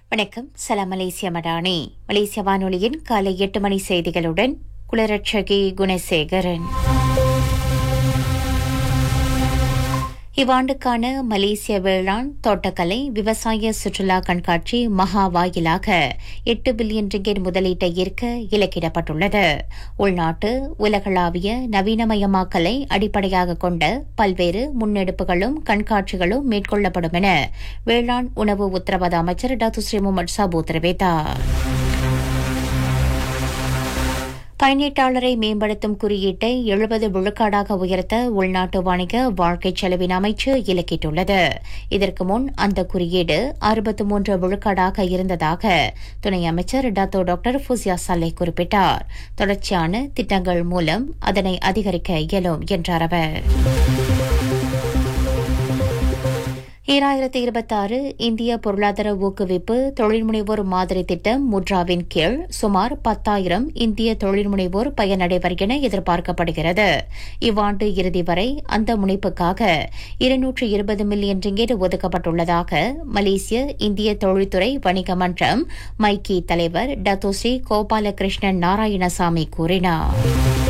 வணக்கம் சலாம் மலேசிய மடானி மலேசிய வானொலியின் காலை எட்டு மணி செய்திகளுடன் குளரட்சகி குணசேகரன் இவ்வாண்டுக்கான மலேசிய வேளாண் தோட்டக்கலை விவசாய சுற்றுலா கண்காட்சி மகா வாயிலாக எட்டு பில்லியன் ரிங்கெட் முதலீட்டை ஈர்க்க இலக்கிடப்பட்டுள்ளது உள்நாட்டு உலகளாவிய நவீனமயமாக்கலை அடிப்படையாக கொண்ட பல்வேறு முன்னெடுப்புகளும் கண்காட்சிகளும் மேற்கொள்ளப்படும் என வேளாண் உணவு உத்தரவாத அமைச்சர் டாக்டர் ஸ்ரீ முகமது சாபு தெரிவித்தார் பயனீட்டாளரை மேம்படுத்தும் குறியீட்டை எழுபது விழுக்காடாக உயர்த்த உள்நாட்டு வணிக வாழ்க்கை செலவின் அமைச்சு இலக்கிட்டுள்ளது இதற்கு முன் அந்த குறியீடு அறுபத்து மூன்று விழுக்காடாக இருந்ததாக துணை அமைச்சர் டாத்தோ டாக்டர் ஃபுசியா சல்லே குறிப்பிட்டார் தொடர்ச்சியான திட்டங்கள் மூலம் அதனை அதிகரிக்க இயலும் என்றார் அவர் ஈராயிரத்தி இருபத்தாறு இந்திய பொருளாதார ஊக்குவிப்பு தொழில்முனைவோர் மாதிரி திட்டம் முட்ராவின் கீழ் சுமார் பத்தாயிரம் இந்திய தொழில்முனைவோர் பயனடைவர் என எதிர்பார்க்கப்படுகிறது இவ்வாண்டு இறுதி வரை அந்த முனைப்புக்காக இருநூற்று இருபது மில்லியன் ரிங்கெட் ஒதுக்கப்பட்டுள்ளதாக மலேசிய இந்திய தொழில்துறை வணிக மன்றம் மைக்கி தலைவர் டத்தோஸ்ரீ கோபாலகிருஷ்ணன் நாராயணசாமி கூறினார்